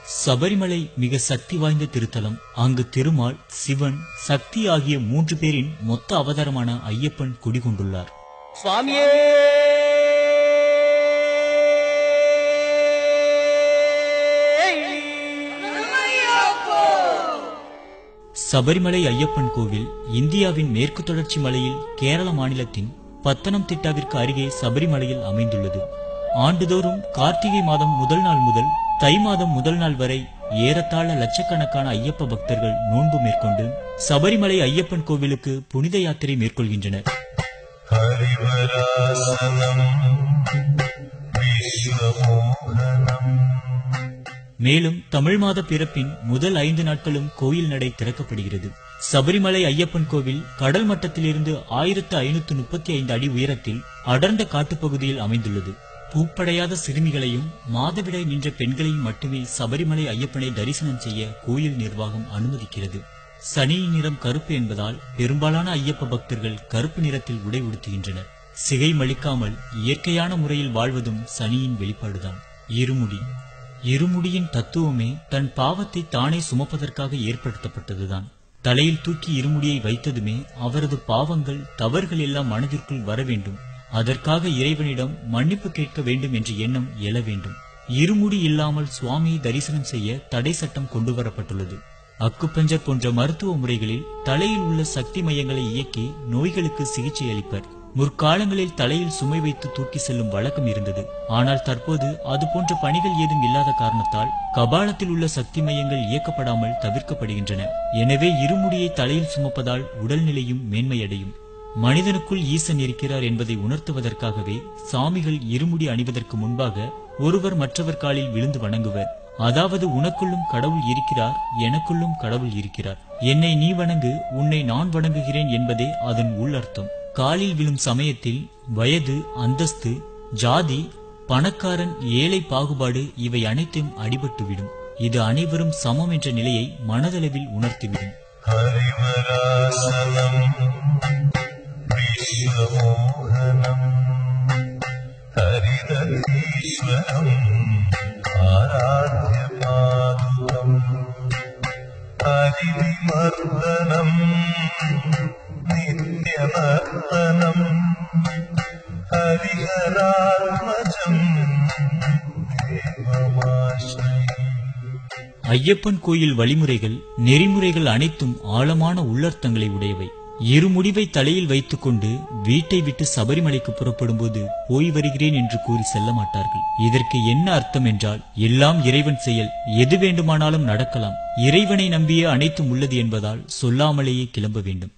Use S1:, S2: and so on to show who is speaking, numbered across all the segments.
S1: சபரிமலை மிக சக்தி வாய்ந்த திருத்தலம் அங்கு திருமால் சிவன் சக்தி ஆகிய மூன்று பேரின் மொத்த அவதாரமான ஐயப்பன் குடிகொண்டுள்ளார்
S2: சுவாமியே
S1: சபரிமலை ஐயப்பன் கோவில் இந்தியாவின் மேற்கு தொடர்ச்சி மலையில் கேரள மாநிலத்தின் பத்தனம்திட்டாவிற்கு அருகே சபரிமலையில் அமைந்துள்ளது ஆண்டுதோறும் கார்த்திகை மாதம் முதல் நாள் முதல் தை மாதம் முதல் நாள் வரை ஏறத்தாழ லட்சக்கணக்கான ஐயப்ப பக்தர்கள் நோன்பு மேற்கொண்டு சபரிமலை ஐயப்பன் கோவிலுக்கு புனித யாத்திரை மேற்கொள்கின்றனர்
S3: हरिवरासनम् विश्वमोहनम्
S1: மேலும் தமிழ் மாத பிறப்பின் முதல் ஐந்து நாட்களும் கோயில் நடை திறக்கப்படுகிறது சபரிமலை ஐயப்பன் கோவில் கடல் மட்டத்திலிருந்து ஆயிரத்து ஐநூத்து முப்பத்தி ஐந்து அடி உயரத்தில் அடர்ந்த காட்டுப்பகுதியில் அமைந்துள்ளது பூப்படையாத சிறுமிகளையும் மாதவிடாய் நின்ற பெண்களையும் மட்டுமே சபரிமலை ஐயப்பனை தரிசனம் செய்ய கோயில் நிர்வாகம் அனுமதிக்கிறது சனியின் நிறம் கருப்பு என்பதால் பெரும்பாலான ஐயப்ப பக்தர்கள் கருப்பு நிறத்தில் உடை உடுத்துகின்றனர் சிகை மலிக்காமல் இயற்கையான முறையில் வாழ்வதும் சனியின் வெளிப்பாடுதான் இருமுடி இருமுடியின் தத்துவமே தன் பாவத்தை தானே சுமப்பதற்காக ஏற்படுத்தப்பட்டதுதான் தலையில் தூக்கி இருமுடியை வைத்ததுமே அவரது பாவங்கள் தவறுகள் எல்லாம் மனதிற்குள் வர வேண்டும் அதற்காக இறைவனிடம் மன்னிப்பு கேட்க வேண்டும் என்ற எண்ணம் எழ வேண்டும் இருமுடி இல்லாமல் சுவாமியை தரிசனம் செய்ய தடை சட்டம் கொண்டு வரப்பட்டுள்ளது அக்குப்பஞ்சர் போன்ற மருத்துவ முறைகளில் தலையில் உள்ள சக்தி மையங்களை இயக்கி நோய்களுக்கு சிகிச்சை அளிப்பர் முற்காலங்களில் தலையில் சுமை வைத்து தூக்கி செல்லும் வழக்கம் இருந்தது ஆனால் தற்போது அது போன்ற பணிகள் ஏதும் இல்லாத காரணத்தால் கபாலத்தில் உள்ள சக்தி மையங்கள் இயக்கப்படாமல் தவிர்க்கப்படுகின்றன எனவே இருமுடியை தலையில் சுமப்பதால் உடல்நிலையும் மேன்மையடையும் மனிதனுக்குள் ஈசன் இருக்கிறார் என்பதை உணர்த்துவதற்காகவே சாமிகள் இருமுடி அணிவதற்கு முன்பாக ஒருவர் மற்றவர் காலில் விழுந்து வணங்குவர் அதாவது உனக்குள்ளும் கடவுள் இருக்கிறார் எனக்குள்ளும் கடவுள் இருக்கிறார் என்னை நீ வணங்கு உன்னை நான் வணங்குகிறேன் என்பதே அதன் உள்ளர்த்தம் காலில் விழும் சமயத்தில் வயது அந்தஸ்து ஜாதி பணக்காரன் ஏழை பாகுபாடு இவை அனைத்தும் அடிபட்டுவிடும் இது அனைவரும் சமம் என்ற நிலையை மனதளவில் உணர்த்திவிடும்
S3: हरिवरासनम् विश्वमोहनम् हरिदधीश्वरम् आराध्यपादुकम् हरिविमर्दनम् नित्यनर्तनम् हरिहरात्मजम् देवमाश्रये
S1: ஐயப்பன் கோயில் வழிமுறைகள் நெறிமுறைகள் அனைத்தும் ஆழமான உள்ளர்த்தங்களை உடையவை இருமுடிவை தலையில் வைத்துக்கொண்டு வீட்டை விட்டு சபரிமலைக்கு புறப்படும்போது போய் வருகிறேன் என்று கூறி செல்ல மாட்டார்கள் இதற்கு என்ன அர்த்தம் என்றால் எல்லாம் இறைவன் செயல் எது வேண்டுமானாலும் நடக்கலாம் இறைவனை நம்பியே அனைத்தும் உள்ளது என்பதால் சொல்லாமலேயே கிளம்ப வேண்டும்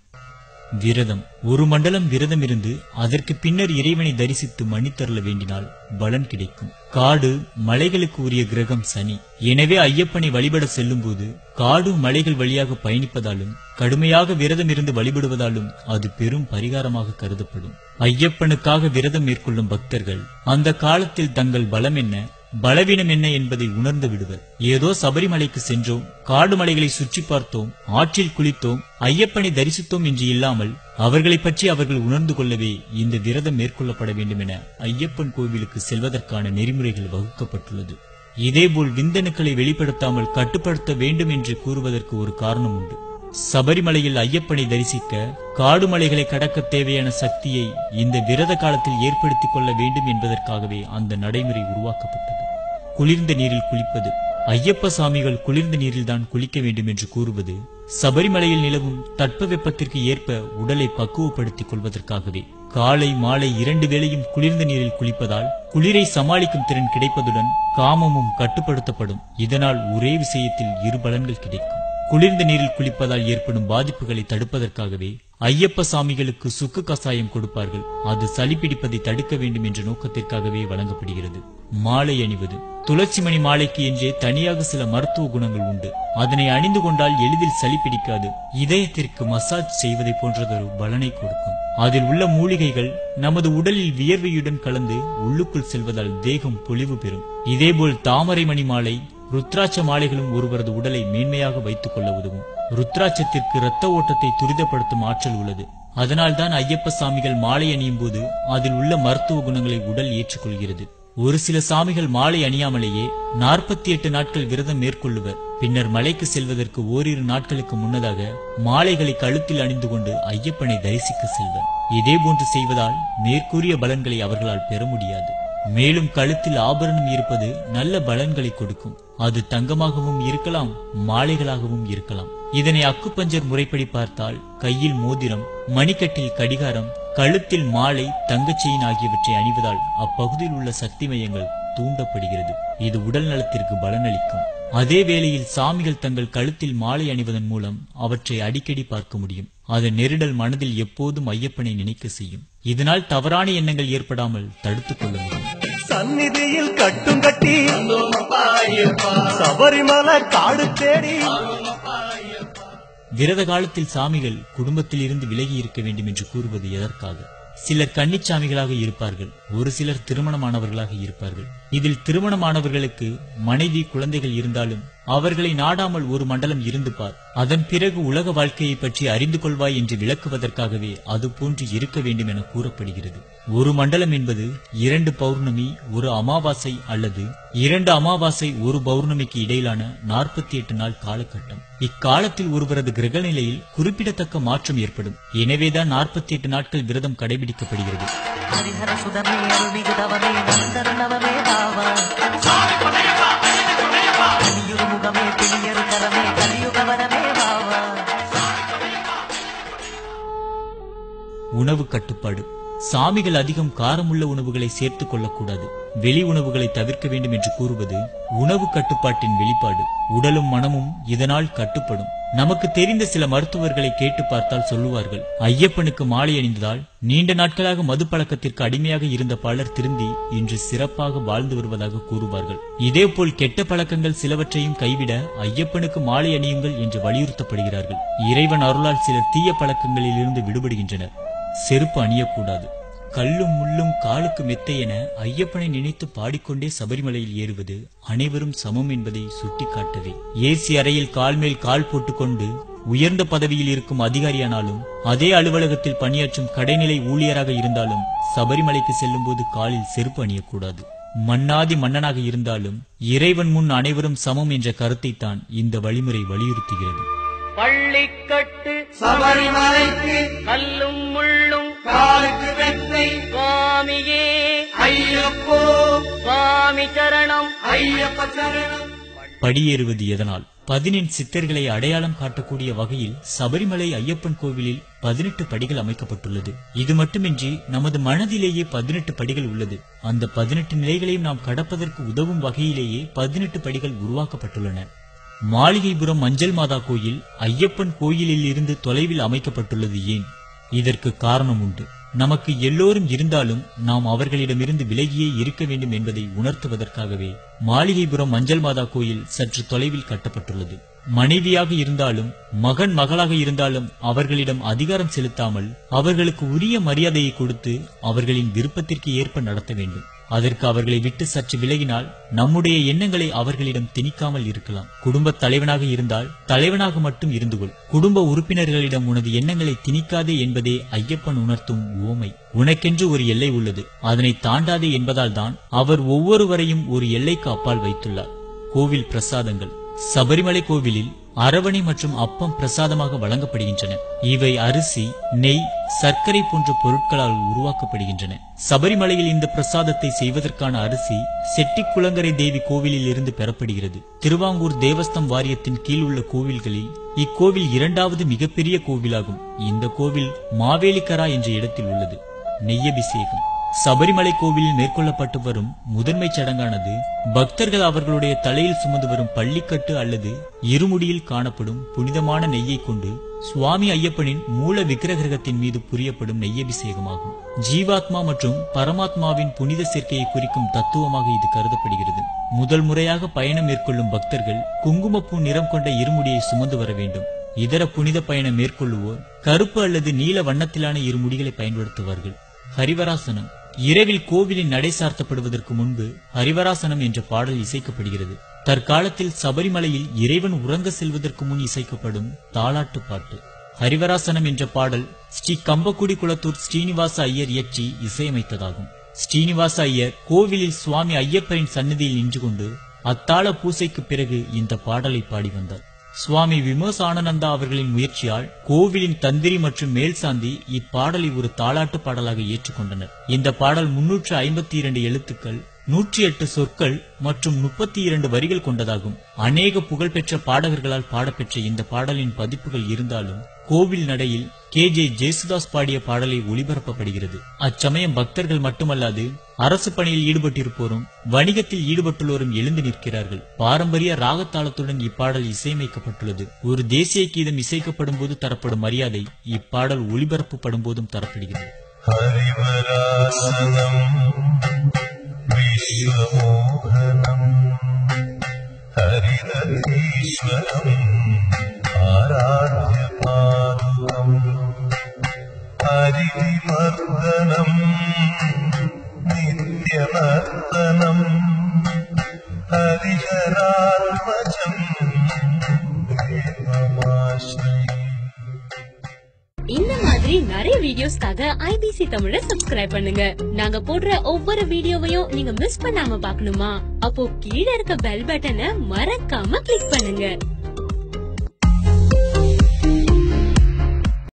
S1: விரதம் ஒரு மண்டலம் விரதம் இருந்து அதற்கு பின்னர் இறைவனை தரிசித்து மன்னித்தருள வேண்டினால் பலன் கிடைக்கும் காடு மலைகளுக்கு உரிய கிரகம் சனி எனவே ஐயப்பனை வழிபட செல்லும்போது காடு மலைகள் வழியாக பயணிப்பதாலும் கடுமையாக விரதம் இருந்து வழிபடுவதாலும் அது பெரும் பரிகாரமாக கருதப்படும் ஐயப்பனுக்காக விரதம் மேற்கொள்ளும் பக்தர்கள் அந்த காலத்தில் தங்கள் பலம் என்ன பலவீனம் என்ன என்பதை உணர்ந்து விடுவர் ஏதோ சபரிமலைக்கு சென்றோம் காடு மலைகளை சுற்றி பார்த்தோம் ஆற்றில் குளித்தோம் ஐயப்பனை தரிசித்தோம் என்று இல்லாமல் அவர்களைப் பற்றி அவர்கள் உணர்ந்து கொள்ளவே இந்த விரதம் மேற்கொள்ளப்பட வேண்டும் என ஐயப்பன் கோவிலுக்கு செல்வதற்கான நெறிமுறைகள் வகுக்கப்பட்டுள்ளது இதேபோல் விந்தணுக்களை வெளிப்படுத்தாமல் கட்டுப்படுத்த வேண்டும் என்று கூறுவதற்கு ஒரு காரணம் உண்டு சபரிமலையில் ஐயப்பனை தரிசிக்க காடு மலைகளை கடக்க தேவையான சக்தியை இந்த விரத காலத்தில் ஏற்படுத்திக் கொள்ள வேண்டும் என்பதற்காகவே அந்த நடைமுறை உருவாக்கப்பட்டது குளிர்ந்த நீரில் குளிப்பது ஐயப்ப சாமிகள் குளிர்ந்த நீரில்தான் குளிக்க வேண்டும் என்று கூறுவது சபரிமலையில் நிலவும் தட்பவெப்பத்திற்கு ஏற்ப உடலை பக்குவப்படுத்திக் கொள்வதற்காகவே காலை மாலை இரண்டு வேளையும் குளிர்ந்த நீரில் குளிப்பதால் குளிரை சமாளிக்கும் திறன் கிடைப்பதுடன் காமமும் கட்டுப்படுத்தப்படும் இதனால் ஒரே விஷயத்தில் இரு பலன்கள் கிடைக்கும் குளிர்ந்த நீரில் குளிப்பதால் ஏற்படும் பாதிப்புகளை தடுப்பதற்காகவே ஐயப்ப சாமிகளுக்கு சுக்கு கசாயம் கொடுப்பார்கள் அது சளி பிடிப்பதை தடுக்க வேண்டும் என்ற நோக்கத்திற்காகவே வழங்கப்படுகிறது மாலை அணிவது துளசி மணி மாலைக்கு என்றே தனியாக சில மருத்துவ குணங்கள் உண்டு அதனை அணிந்து கொண்டால் எளிதில் சளி பிடிக்காது இதயத்திற்கு மசாஜ் செய்வதை போன்றதொரு பலனை கொடுக்கும் அதில் உள்ள மூலிகைகள் நமது உடலில் வியர்வையுடன் கலந்து உள்ளுக்குள் செல்வதால் தேகம் பொலிவு பெறும் இதேபோல் தாமரை மணி மாலை ருத்ராட்ச மாலைகளும் ஒருவரது உடலை மேன்மையாக வைத்துக் கொள்ள உதவும் ருத்ராட்சத்திற்கு இரத்த ஓட்டத்தை துரிதப்படுத்தும் ஆற்றல் உள்ளது அதனால்தான் ஐயப்ப சாமிகள் மாலை அணியும் போது அதில் உள்ள மருத்துவ குணங்களை உடல் ஏற்றுக்கொள்கிறது ஒரு சில சாமிகள் மாலை அணியாமலேயே நாற்பத்தி எட்டு நாட்கள் விரதம் மேற்கொள்ளுவர் பின்னர் மலைக்கு செல்வதற்கு ஓரிரு நாட்களுக்கு முன்னதாக மாலைகளை கழுத்தில் அணிந்து கொண்டு ஐயப்பனை தரிசிக்க செல்வர் இதேபோன்று செய்வதால் மேற்கூறிய பலன்களை அவர்களால் பெற முடியாது மேலும் கழுத்தில் ஆபரணம் இருப்பது நல்ல பலன்களை கொடுக்கும் அது தங்கமாகவும் இருக்கலாம் மாலைகளாகவும் இருக்கலாம் இதனை அக்குப்பஞ்சர் முறைப்படி பார்த்தால் கையில் மோதிரம் மணிக்கட்டில் கடிகாரம் கழுத்தில் மாலை தங்கச் செயின் ஆகியவற்றை அணிவதால் அப்பகுதியில் உள்ள சக்தி மையங்கள் தூண்டப்படுகிறது இது உடல் நலத்திற்கு பலனளிக்கும் அதே வேளையில் சாமிகள் தங்கள் கழுத்தில் மாலை அணிவதன் மூலம் அவற்றை அடிக்கடி பார்க்க முடியும் அது நெருடல் மனதில் எப்போதும் ஐயப்பனை நினைக்க செய்யும் இதனால் தவறான எண்ணங்கள் ஏற்படாமல் தடுத்துக் கொள்ள முடியும்
S2: சந்நிதியில் கட்டும் கட்டி சபரிமலை காடு தேடி
S1: விரத காலத்தில் சாமிகள் குடும்பத்தில் இருந்து விலகி இருக்க வேண்டும் என்று கூறுவது எதற்காக சிலர் கன்னிச்சாமிகளாக இருப்பார்கள் ஒரு சிலர் திருமணமானவர்களாக இருப்பார்கள் இதில் திருமணமானவர்களுக்கு மனைவி குழந்தைகள் இருந்தாலும் அவர்களை நாடாமல் ஒரு மண்டலம் இருந்து பார் அதன் பிறகு உலக வாழ்க்கையை பற்றி அறிந்து கொள்வாய் என்று விளக்குவதற்காகவே அது போன்று இருக்க வேண்டும் என கூறப்படுகிறது ஒரு மண்டலம் என்பது இரண்டு பௌர்ணமி ஒரு அமாவாசை அல்லது இரண்டு அமாவாசை ஒரு பௌர்ணமிக்கு இடையிலான நாற்பத்தி எட்டு நாள் காலகட்டம் இக்காலத்தில் ஒருவரது கிரக நிலையில் குறிப்பிடத்தக்க மாற்றம் ஏற்படும் எனவேதான் நாற்பத்தி எட்டு நாட்கள் விரதம் கடைபிடிக்கப்படுகிறது
S4: ஹரிஹர சுதமே அருள்மிகு தவமே நந்தருணவமே தாவா கலியுரு முகமே பிணியரு கரமே கலியுகவனமே வாவா
S1: உணவு கட்டுப்பாடு சாமிகள் அதிகம் காரமுள்ள உணவுகளை சேர்த்துக் கொள்ளக்கூடாது வெளி உணவுகளை தவிர்க்க வேண்டும் என்று கூறுவது உணவு கட்டுப்பாட்டின் வெளிப்பாடு உடலும் மனமும் இதனால் கட்டுப்படும் நமக்கு தெரிந்த சில மருத்துவர்களை கேட்டு பார்த்தால் சொல்லுவார்கள் ஐயப்பனுக்கு மாலை அணிந்ததால் நீண்ட நாட்களாக மது பழக்கத்திற்கு அடிமையாக இருந்த பலர் திருந்தி இன்று சிறப்பாக வாழ்ந்து வருவதாக கூறுவார்கள் இதேபோல் கெட்ட பழக்கங்கள் சிலவற்றையும் கைவிட ஐயப்பனுக்கு மாலை அணியுங்கள் என்று வலியுறுத்தப்படுகிறார்கள் இறைவன் அருளால் சிலர் தீய பழக்கங்களில் இருந்து விடுபடுகின்றனர் செருப்பு அணியக்கூடாது கல்லும் முள்ளும் காலுக்கு மெத்தை என ஐயப்பனை நினைத்து பாடிக்கொண்டே சபரிமலையில் ஏறுவது அனைவரும் சமம் என்பதை சுட்டிக்காட்டவே ஏசி அறையில் கால் மேல் கால் போட்டுக்கொண்டு உயர்ந்த பதவியில் இருக்கும் அதிகாரியானாலும் அதே அலுவலகத்தில் பணியாற்றும் கடைநிலை ஊழியராக இருந்தாலும் சபரிமலைக்கு செல்லும்போது காலில் செருப்பு அணியக்கூடாது மன்னாதி மன்னனாக இருந்தாலும் இறைவன் முன் அனைவரும் சமம் என்ற கருத்தைத்தான் இந்த வழிமுறை வலியுறுத்துகிறது
S5: பள்ளிக்கட்டு
S6: சபரிமலைக்கு
S5: கல்லும் முள்ளும்
S6: காலுக்கு வெத்தை
S5: சுவாமியே
S6: ஐயப்போ
S5: சுவாமி சரணம்
S6: ஐயப்ப சரணம்
S1: படியேறுவது எதனால் பதினெண் சித்தர்களை அடையாளம் காட்டக்கூடிய வகையில் சபரிமலை ஐயப்பன் கோவிலில் பதினெட்டு படிகள் அமைக்கப்பட்டுள்ளது இது மட்டுமின்றி நமது மனதிலேயே பதினெட்டு படிகள் உள்ளது அந்த பதினெட்டு நிலைகளையும் நாம் கடப்பதற்கு உதவும் வகையிலேயே பதினெட்டு படிகள் உருவாக்கப்பட்டுள்ளன மாளிகைபுரம் மஞ்சள் மாதா கோயில் ஐயப்பன் கோயிலில் இருந்து தொலைவில் அமைக்கப்பட்டுள்ளது ஏன் இதற்கு காரணம் உண்டு நமக்கு எல்லோரும் இருந்தாலும் நாம் அவர்களிடமிருந்து விலகியே இருக்க வேண்டும் என்பதை உணர்த்துவதற்காகவே மாளிகைபுரம் மஞ்சள் மாதா கோயில் சற்று தொலைவில் கட்டப்பட்டுள்ளது மனைவியாக இருந்தாலும் மகன் மகளாக இருந்தாலும் அவர்களிடம் அதிகாரம் செலுத்தாமல் அவர்களுக்கு உரிய மரியாதையை கொடுத்து அவர்களின் விருப்பத்திற்கு ஏற்ப நடத்த வேண்டும் அதற்கு அவர்களை விட்டு சற்று விலகினால் நம்முடைய எண்ணங்களை அவர்களிடம் திணிக்காமல் இருக்கலாம் குடும்ப தலைவனாக இருந்தால் தலைவனாக மட்டும் இருந்து கொள் குடும்ப உறுப்பினர்களிடம் உனது எண்ணங்களை திணிக்காதே என்பதே ஐயப்பன் உணர்த்தும் உவமை உனக்கென்று ஒரு எல்லை உள்ளது அதனை தாண்டாதே என்பதால் தான் அவர் ஒவ்வொருவரையும் ஒரு எல்லைக்கு அப்பால் வைத்துள்ளார் கோவில் பிரசாதங்கள் சபரிமலை கோவிலில் அரவணை மற்றும் அப்பம் பிரசாதமாக வழங்கப்படுகின்றன இவை அரிசி நெய் சர்க்கரை போன்ற பொருட்களால் உருவாக்கப்படுகின்றன சபரிமலையில் இந்த பிரசாதத்தை செய்வதற்கான அரிசி செட்டிக்குளங்கரை தேவி கோவிலில் இருந்து பெறப்படுகிறது திருவாங்கூர் தேவஸ்தம் வாரியத்தின் கீழ் உள்ள கோவில்களில் இக்கோவில் இரண்டாவது மிகப்பெரிய கோவிலாகும் இந்த கோவில் மாவேலிக்கரா என்ற இடத்தில் உள்ளது நெய்யபிஷேகம் சபரிமலை கோவிலில் மேற்கொள்ளப்பட்டு வரும் முதன்மை சடங்கானது பக்தர்கள் அவர்களுடைய தலையில் சுமந்து வரும் பள்ளிக்கட்டு அல்லது இருமுடியில் காணப்படும் புனிதமான நெய்யை கொண்டு சுவாமி ஐயப்பனின் மூல விக்கிரகத்தின் மீது புரியப்படும் நெய்யபிஷேகமாகும் ஜீவாத்மா மற்றும் பரமாத்மாவின் புனித சேர்க்கையை குறிக்கும் தத்துவமாக இது கருதப்படுகிறது முதல் முறையாக பயணம் மேற்கொள்ளும் பக்தர்கள் குங்குமப்பூ நிறம் கொண்ட இருமுடியை சுமந்து வர வேண்டும் இதர புனித பயணம் மேற்கொள்ளுவோர் கருப்பு அல்லது நீல வண்ணத்திலான இருமுடிகளை பயன்படுத்துவார்கள் ஹரிவராசனம் இரவில் கோவிலின் நடை சார்த்தப்படுவதற்கு முன்பு ஹரிவராசனம் என்ற பாடல் இசைக்கப்படுகிறது தற்காலத்தில் சபரிமலையில் இறைவன் உறங்க செல்வதற்கு முன் இசைக்கப்படும் தாலாட்டு பாட்டு ஹரிவராசனம் என்ற பாடல் ஸ்ரீ கம்பக்குடி குளத்தூர் ஸ்ரீனிவாச ஐயர் இயற்றி இசையமைத்ததாகும் ஸ்ரீனிவாச ஐயர் கோவிலில் சுவாமி ஐயப்பரின் சன்னதியில் நின்று கொண்டு அத்தாள பூசைக்கு பிறகு இந்த பாடலை பாடி வந்தார் சுவாமி விமோசானந்தா அவர்களின் முயற்சியால் கோவிலின் தந்திரி மற்றும் மேல்சாந்தி இப்பாடலை ஒரு தாலாட்டு பாடலாக ஏற்றுக்கொண்டனர் இந்த பாடல் முன்னூற்று ஐம்பத்தி இரண்டு எழுத்துக்கள் நூற்றி எட்டு சொற்கள் மற்றும் முப்பத்தி இரண்டு வரிகள் கொண்டதாகும் அநேக புகழ்பெற்ற பாடகர்களால் பாடப்பெற்ற இந்த பாடலின் பதிப்புகள் இருந்தாலும் கோவில் நடையில் கே ஜே ஜேசுதாஸ் பாடிய பாடலை ஒளிபரப்பப்படுகிறது அச்சமயம் பக்தர்கள் மட்டுமல்லாது அரசு பணியில் ஈடுபட்டிருப்போரும் வணிகத்தில் ஈடுபட்டுள்ளோரும் எழுந்து நிற்கிறார்கள் பாரம்பரிய ராகத்தாளத்துடன் இப்பாடல் இசையமைக்கப்பட்டுள்ளது ஒரு தேசிய கீதம் இசைக்கப்படும் போது தரப்படும் மரியாதை இப்பாடல் ஒளிபரப்பப்படும் போதும் தரப்படுகிறது
S3: हरिवरासनम् विश्वमोहनम् हरिदधीश्वरम् आराध्यपादुकम् हरिमर्दनम् नित्यनर्तनम् हरिहरात्मजम् देवमाश्रये
S7: இந்த மாதிரி நிறைய வீடியோஸ்க்காக ஐபிசி தமிழ சப்ஸ்கிரைப் பண்ணுங்க நாங்க போடுற ஒவ்வொரு வீடியோவையும் நீங்க மிஸ் பண்ணாம பார்க்கணுமா அப்போ கீழே இருக்க பெல் பட்டனை மறக்காம கிளிக் பண்ணுங்க